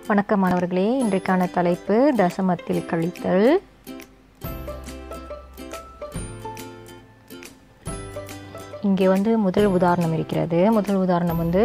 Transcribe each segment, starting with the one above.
வணக்கம் மாணவர்களே இன்றைக்கான தலைப்பு தசமத்தில் கழித்தல் இங்கே வந்து முதல் உதாரணம் இருக்கிறது முதல் உதாரணம் வந்து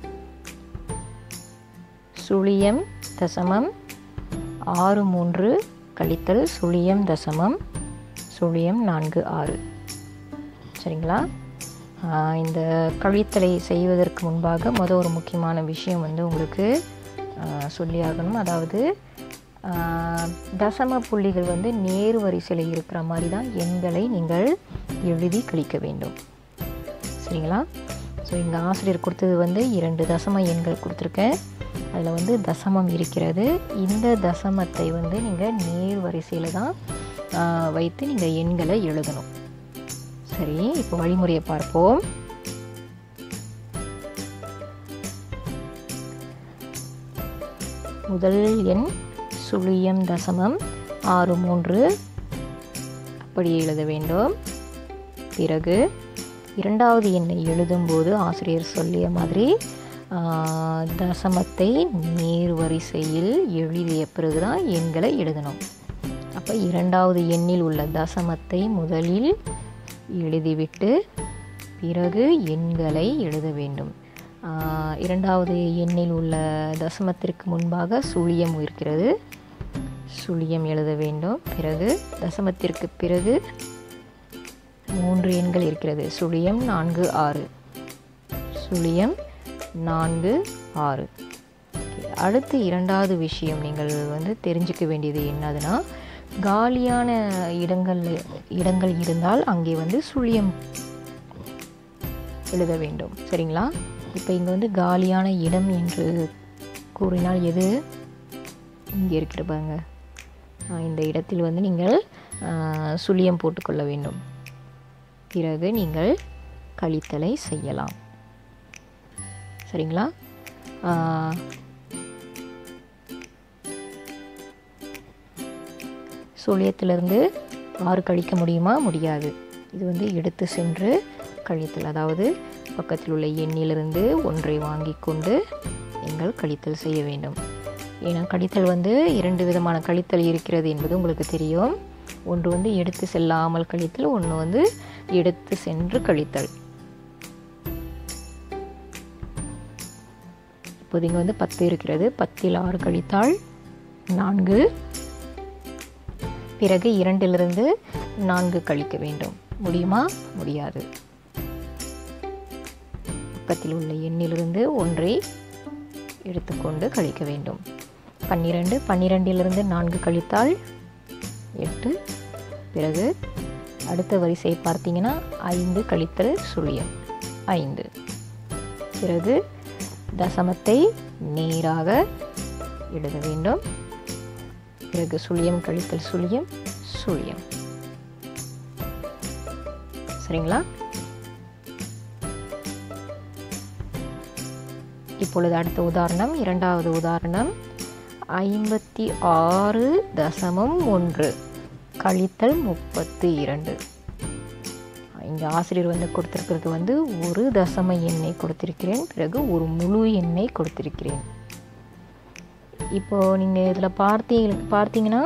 சுழியம் தசமம் ஆறு மூன்று கழித்தல் சுழியம் தசமம் சுழியம் நான்கு ஆறு சரிங்களா ஆஹ் இந்த கழித்தலை செய்வதற்கு முன்பாக மொதல் ஒரு முக்கியமான விஷயம் வந்து உங்களுக்கு ஆஹ் சொல்லி ஆகணும் அதாவது ஆஹ் தசம புள்ளிகள் வந்து நேர் வரிசையில் இருக்கிற மாதிரி தான் எண்களை நீங்கள் எழுதி கழிக்க வேண்டும் சரிங்களா ஸோ இங்கே ஆசிரியர் கொடுத்தது வந்து இரண்டு தசம எண்கள் கொடுத்துருக்கேன் அதில் வந்து தசமம் இருக்கிறது இந்த தசமத்தை வந்து நீங்கள் நேர் வரிசையில் தான் ஆஹ் வைத்து நீங்கள் எண்களை எழுதணும் சரி இப்போ வழிமுறையை பார்ப்போம் முதல் எண் சுழியம் தசமம் ஆறு மூன்று அப்படி எழுத வேண்டும் பிறகு இரண்டாவது எண்ணை எழுதும்போது ஆசிரியர் சொல்லிய மாதிரி ஆஹ், தசமத்தை நேர் வரிசையில் எழுதிய பிறகு தான் எண்களை எழுதணும் அப்போ இரண்டாவது எண்ணில் உள்ள தசமத்தை முதலில் எழுதிவிட்டு பிறகு எண்களை எழுத வேண்டும் ஆஹ், இரண்டாவது எண்ணில் உள்ள தசமத்திற்கு முன்பாக சுழியம் இருக்கிறது சுழியம் எழுத வேண்டும் பிறகு தசமத்திற்கு பிறகு மூன்று எண்கள் இருக்கிறது சுழியம் நான்கு ஆறு சுழியம் நான்கு ஆறு Okay. அடுத்து இரண்டாவது விஷயம் நீங்கள் வந்து தெரிஞ்சுக்க வேண்டியது என்னதுன்னா காலியான இடங்கள் இடங்கள் இருந்தால் அங்கே வந்து சுழியம் எழுத வேண்டும் சரிங்களா இப்போ இங்கே வந்து காலியான இடம் என்று கூறினால் எது இங்கே இருக்கிற பாருங்க ஆஹ் இந்த இடத்தில் வந்து நீங்கள் ஆஹ், சுழியம் போட்டுக்கொள்ள வேண்டும் பிறகு நீங்கள் கழித்தலை செய்யலாம் சரிங்களா ஆஹ், சுழியத்திலிருந்து ஆறு கழிக்க முடியுமா முடியாது இது வந்து எடுத்து சென்று கழித்தல் அதாவது பக்கத்தில் உள்ள எண்ணிலிருந்து ஒன்றை வாங்கி கொண்டு நீங்கள் கழித்தல் செய்ய வேண்டும் ஏன்னா கழித்தல் வந்து இரண்டு விதமான கழித்தல் இருக்கிறது என்பது உங்களுக்கு தெரியும் ஒன்று வந்து எடுத்து செல்லாமல் கழித்தல் ஒன்று வந்து எடுத்து சென்று கழித்தல் இப்போது இங்கே வந்து பத்து இருக்கிறது பத்தில் ஆறு கழித்தால் நான்கு பிறகு இரண்டிலிருந்து நான்கு கழிக்க வேண்டும் முடியுமா முடியாது பக்கத்தில் உள்ள எண்ணிலிருந்து ஒன்றை எடுத்துக்கொண்டு கழிக்க வேண்டும் பன்னிரண்டு பன்னிரெண்டிலிருந்து நான்கு கழித்தால் எட்டு பிறகு அடுத்த வரிசை பார்த்தீங்கன்னா ஐந்து கழித்தல் சுழியம் ஐந்து பிறகு தசமத்தை நேராக எழுத வேண்டும் பிறகு சுழியம் கழித்தல் சுழியம் சுழியம் சரிங்களா இப்பொழுது அடுத்த உதாரணம் இரண்டாவது உதாரணம் ஐம்பத்தி ஆறு தசமம் ஒன்று கழித்தல் முப்பத்து இரண்டு இங்கே ஆசிரியர் வந்து கொடுத்திருக்கிறது வந்து ஒரு தசம எண்ணை கொடுத்திருக்கிறேன் பிறகு ஒரு முழு எண்ணை கொடுத்திருக்கிறேன் இப்போ நீங்கள் இதில் பார்த்தீங்க பார்த்தீங்கன்னா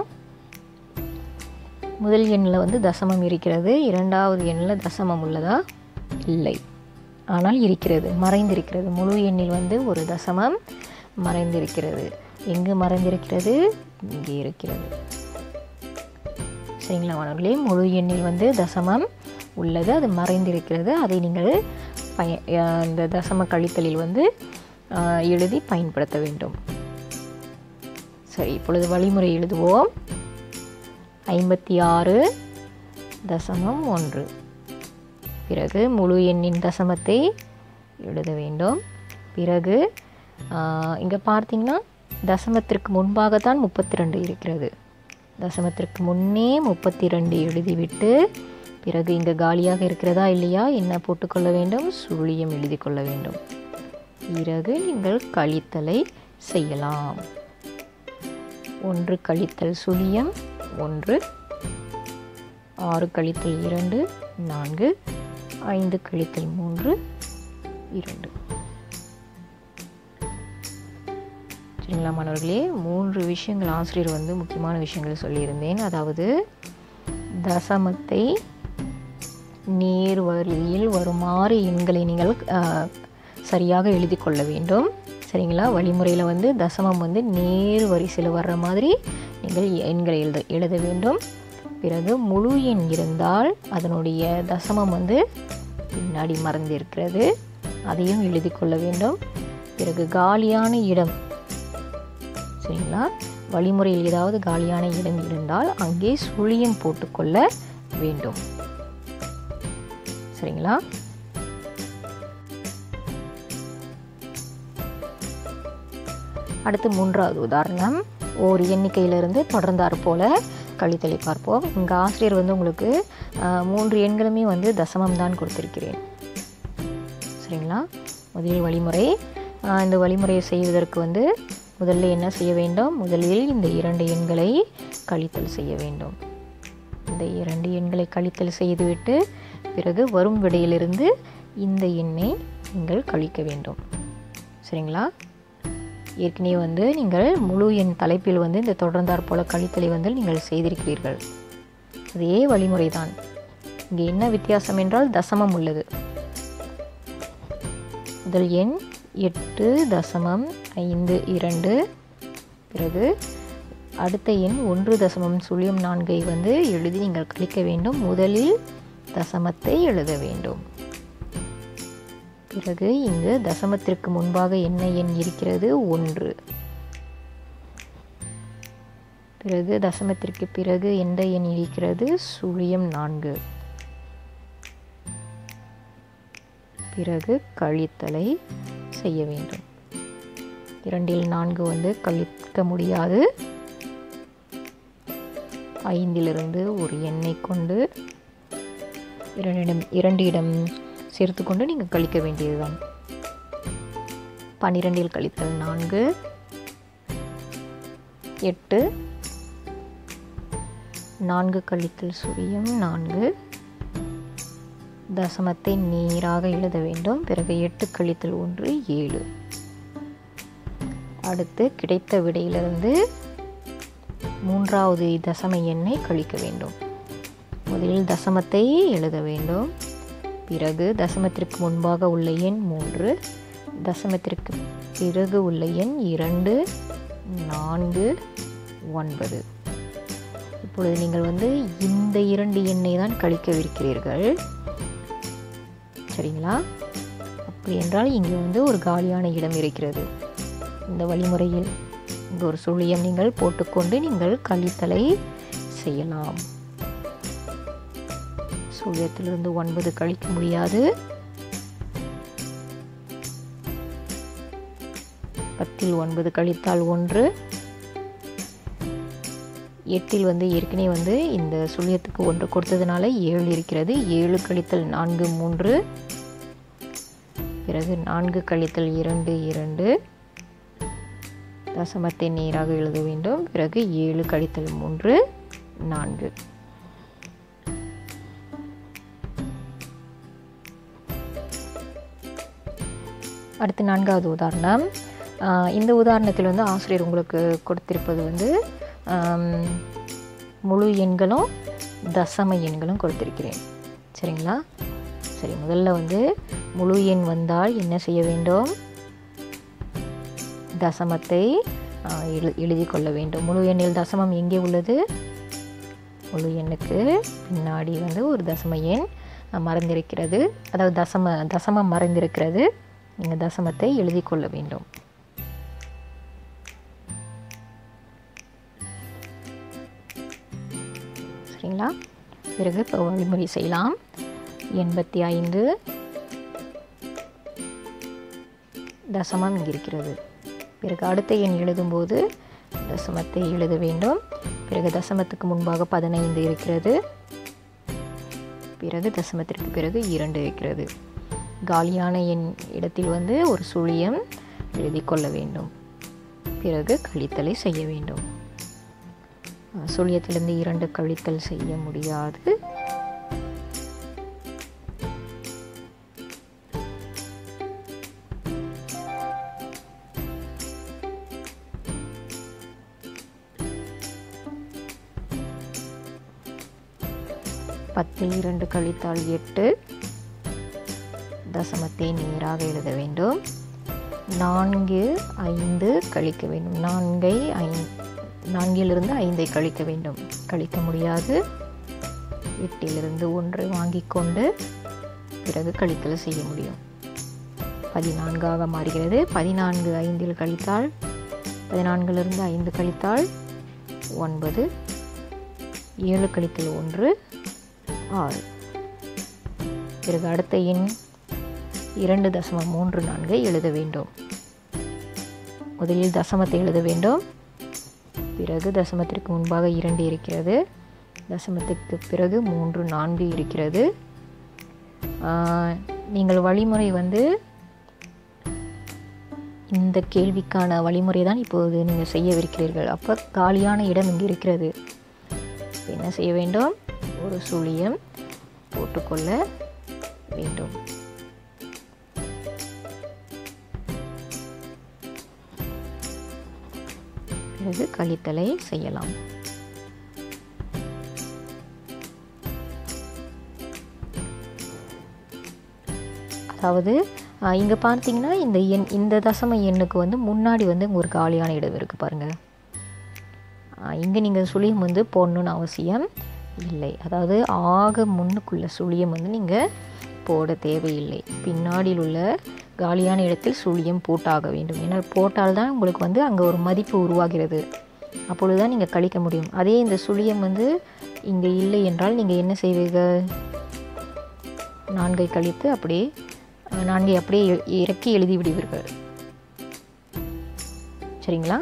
முதல் எண்ணில் வந்து தசமம் இருக்கிறது இரண்டாவது எண்ணில் தசமம் உள்ளதா இல்லை ஆனால் இருக்கிறது மறைந்திருக்கிறது முழு எண்ணில் வந்து ஒரு தசமம் மறைந்திருக்கிறது எங்கு மறைந்திருக்கிறது இங்கே இருக்கிறது சரிங்களா மாணவர்களே முழு எண்ணில் வந்து தசமம் உள்ளது அது மறைந்திருக்கிறது அதை நீங்கள் பய அஹ் இந்த தசம கழித்தலில் வந்து அஹ், எழுதி பயன்படுத்த வேண்டும் சரி இப்பொழுது வழிமுறை எழுதுவோம் ஐம்பத்தி ஆறு தசமம் ஒன்று பிறகு முழு எண்ணின் தசமத்தை எழுத வேண்டும் பிறகு இங்கே பார்த்தீங்கன்னா தசமத்திற்கு முன்பாக தான் முப்பத்தி ரெண்டு இருக்கிறது தசமத்திற்கு முன்னே முப்பத்தி ரெண்டு எழுதிவிட்டு பிறகு இங்கே காலியாக இருக்கிறதா இல்லையா என்ன போட்டுக்கொள்ள வேண்டும் சுழியம் எழுதி கொள்ள வேண்டும் பிறகு நீங்கள் கழித்தலை செய்யலாம் ஒன்று கழித்தல் சுழியம் ஒன்று ஆறு கழித்தல் இரண்டு நான்கு ஐந்து கழித்தல் மூன்று இரண்டு சரிங்களா மாணவர்களே மூன்று விஷயங்கள் ஆசிரியர் வந்து முக்கியமான விஷயங்கள் சொல்லியிருந்தேன் அதாவது தசமத்தை நேர் வழியில் வருமாறு எண்களை நீங்கள் அஹ், சரியாக எழுதி கொள்ள வேண்டும் சரிங்களா வழிமுறையில் வந்து தசமம் வந்து நேர் வரிசையில் வர்ற மாதிரி நீங்கள் எண்களை எழுத எழுத வேண்டும் பிறகு முழு எண் இருந்தால் அதனுடைய தசமம் வந்து பின்னாடி மறந்திருக்கிறது அதையும் எழுதி கொள்ள வேண்டும் பிறகு காலியான இடம் சரிங்களா வழிமுறையில் ஏதாவது காலியான இடம் இருந்தால் அங்கே சுழியம் போட்டுக்கொள்ள வேண்டும் சரிங்களா அடுத்து மூன்றாவது உதாரணம் ஒரு எண்ணிக்கையிலிருந்து தொடர்ந்தாற் போல கழித்தலை பார்ப்போம் இங்கே ஆசிரியர் வந்து உங்களுக்கு ஆஹ், மூன்று எண்களுமே வந்து தசமம் தான் கொடுத்திருக்கிறேன் சரிங்களா முதல் வழிமுறை ஆஹ், இந்த வழிமுறையை செய்வதற்கு வந்து முதல்ல என்ன செய்ய வேண்டும் முதலில் இந்த இரண்டு எண்களை கழித்தல் செய்ய வேண்டும் இந்த இரண்டு எண்களை கழித்தல் செய்துவிட்டு பிறகு வரும் விடையிலிருந்து இந்த எண்ணை நீங்கள் கழிக்க வேண்டும் சரிங்களா ஏற்கனவே வந்து நீங்கள் முழு எண் தலைப்பில் வந்து இந்த தொடர்ந்தாற் போல கழித்தலை வந்து நீங்கள் செய்திருக்கிறீர்கள் அதே வழிமுறை தான் இங்கே என்ன வித்தியாசம் என்றால் தசமம் உள்ளது முதல் எண் எட்டு தசமம் ஐந்து இரண்டு பிறகு அடுத்த எண் ஒன்று தசமம் சுழியம் நான்கை வந்து எழுதி நீங்கள் கழிக்க வேண்டும் முதலில் தசமத்தை எழுத வேண்டும் பிறகு இங்கு தசமத்திற்கு முன்பாக என்ன எண் இருக்கிறது ஒன்று பிறகு தசமத்திற்கு பிறகு எந்த எண் இருக்கிறது சுழியம் நான்கு பிறகு கழித்தலை செய்ய வேண்டும் இரண்டில் நான்கு வந்து கழிக்க முடியாது ஐந்திலிருந்து ஒரு எண்ணை கொண்டு இரண்டிடம் இரண்டு இடம் சேர்த்து கொண்டு நீங்கள் கழிக்க வேண்டியதுதான் பன்னிரெண்டில் கழித்தல் நான்கு எட்டு நான்கு கழித்தல் சுழியம் நான்கு தசமத்தை நேராக எழுத வேண்டும் பிறகு எட்டு கழித்தல் ஒன்று ஏழு அடுத்து கிடைத்த விடையிலிருந்து மூன்றாவது தசம எண்ணை கழிக்க வேண்டும் முதலில் தசமத்தை எழுத வேண்டும் பிறகு தசமத்திற்கு முன்பாக உள்ள எண் மூன்று தசமத்திற்கு பிறகு உள்ள எண் இரண்டு நான்கு ஒன்பது இப்பொழுது நீங்கள் வந்து இந்த இரண்டு எண்ணை தான் கழிக்கவிருக்கிறீர்கள் சரிங்களா அப்படி என்றால் இங்கே வந்து ஒரு காலியான இடம் இருக்கிறது இந்த வழிமுறையில் இங்கே ஒரு சுழியம் நீங்கள் போட்டுக்கொண்டு நீங்கள் கழித்தலை செய்யலாம் சுழியத்திலிருந்து ஒன்பது கழிக்க முடியாது பத்தில் ஒன்பது கழித்தால் ஒன்று எட்டில் வந்து ஏற்கனவே வந்து இந்த சுழியத்துக்கு ஒன்று கொடுத்ததுனால ஏழு இருக்கிறது ஏழு கழித்தல் நான்கு மூன்று பிறகு நான்கு கழித்தல் இரண்டு இரண்டு தசமத்தை நேராக எழுத வேண்டும் பிறகு ஏழு கழித்தல் மூன்று நான்கு அடுத்து நான்காவது உதாரணம் ஆஹ் இந்த உதாரணத்தில் வந்து ஆசிரியர் உங்களுக்கு கொடுத்திருப்பது வந்து ஆம், முழு எண்களும் தசம எண்களும் கொடுத்திருக்கிறேன் சரிங்களா சரி முதல்ல வந்து முழு எண் வந்தால் என்ன செய்ய வேண்டும் தசமத்தை ஆஹ், எழு எழுதி கொள்ள வேண்டும் முழு எண்ணில் தசமம் எங்கே உள்ளது முழு எண்ணுக்கு பின்னாடி வந்து ஒரு தசம எண் அஹ், மறைந்திருக்கிறது அதாவது தசம தசமம் மறைந்திருக்கிறது நீங்கள் தசமத்தை எழுதி கொள்ள வேண்டும் சரிங்களா பிறகு இப்போ வழிமுறை செய்யலாம் எண்பத்தி ஐந்து தசமம் இங்கே இருக்கிறது பிறகு அடுத்த எண் எழுதும்போது தசமத்தை எழுத வேண்டும் பிறகு தசமத்துக்கு முன்பாக பதினைந்து இருக்கிறது பிறகு தசமத்திற்கு பிறகு இரண்டு இருக்கிறது காலியான எண் இடத்தில் வந்து ஒரு சுழியம் எழுதி கொள்ள வேண்டும் பிறகு கழித்தலை செய்ய வேண்டும் அஹ், சுழியத்திலிருந்து இரண்டு கழித்தல் செய்ய முடியாது பத்தில் இரண்டு கழித்தால் எட்டு தசமத்தை நேராக எழுத வேண்டும் நான்கு ஐந்து கழிக்க வேண்டும் நான்கை ஐ நான்கிலிருந்து ஐந்தை கழிக்க வேண்டும் கழிக்க முடியாது எட்டிலிருந்து ஒன்று வாங்கி கொண்டு பிறகு கழித்தல் செய்ய முடியும் பதினான்காக மாறுகிறது பதினான்கு ஐந்தில் கழித்தால் பதினான்கிலிருந்து ஐந்து கழித்தால் ஒன்பது ஏழு கழித்தல் ஒன்று ஆறு பிறகு அடுத்த எண் இரண்டு தசமம் மூன்று நான்கை எழுத வேண்டும் முதலில் தசமத்தை எழுத வேண்டும் பிறகு தசமத்திற்கு முன்பாக இரண்டு இருக்கிறது தசமத்துக்கு பிறகு மூன்று நான்கு இருக்கிறது நீங்கள் வழிமுறை வந்து இந்த கேள்விக்கான வழிமுறை தான் இப்போது நீங்கள் செய்யவிருக்கிறீர்கள் அப்போ காலியான இடம் இங்கே இருக்கிறது என்ன செய்ய வேண்டும் ஒரு சுழியம் போட்டுக்கொள்ள வேண்டும் பிறகு கழித்தலை செய்யலாம் அதாவது இங்கே பார்த்தீங்கன்னா இந்த எண் இந்த தசம எண்ணுக்கு வந்து முன்னாடி வந்து ஒரு காலியான இடம் இருக்குது பாருங்கள் இங்கே நீங்கள் சுழியம் வந்து போடணுன்னு அவசியம் இல்லை அதாவது ஆக முன்னுக்குள்ள சுழியம் வந்து நீங்கள் போட தேவையில்லை பின்னாடியில் உள்ள காலியான இடத்தில் சுழியம் போட்டாக வேண்டும் ஏன்னா போட்டால்தான் உங்களுக்கு வந்து அங்கே ஒரு மதிப்பு உருவாகிறது அப்பொழுது தான் நீங்கள் கழிக்க முடியும் அதே இந்த சுழியம் வந்து இங்கே இல்லை என்றால் நீங்கள் என்ன செய்வீர்கள் நான்கை கழித்து அப்படியே நான்கை அப்படியே இறக்கி எழுதி விடுவீர்கள் சரிங்களா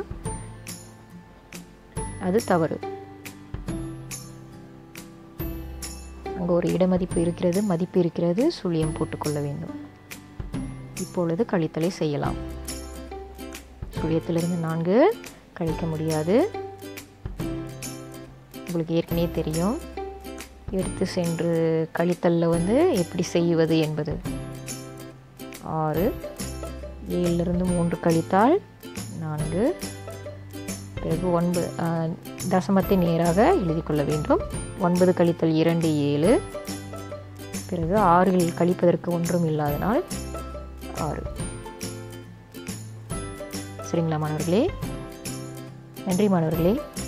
அது தவறு அங்கே ஒரு இடமதிப்பு இருக்கிறது மதிப்பு இருக்கிறது சுழியம் போட்டுக்கொள்ள வேண்டும் இப்பொழுது கழித்தலை செய்யலாம் சுழியத்திலிருந்து நான்கு கழிக்க முடியாது உங்களுக்கு ஏற்கனவே தெரியும் எடுத்து சென்று கழித்தலில் வந்து எப்படி செய்வது என்பது ஆறு ஏழிலிருந்து மூன்று கழித்தால் நான்கு பிறகு ஒன்பது தசமத்தை நேராக எழுதி கொள்ள வேண்டும் ஒன்பது கழித்தல் இரண்டு ஏழு பிறகு ஆறில் கழிப்பதற்கு ஒன்றும் இல்லாதனால் ஆறு சரிங்களா மாணவர்களே நன்றி மாணவர்களே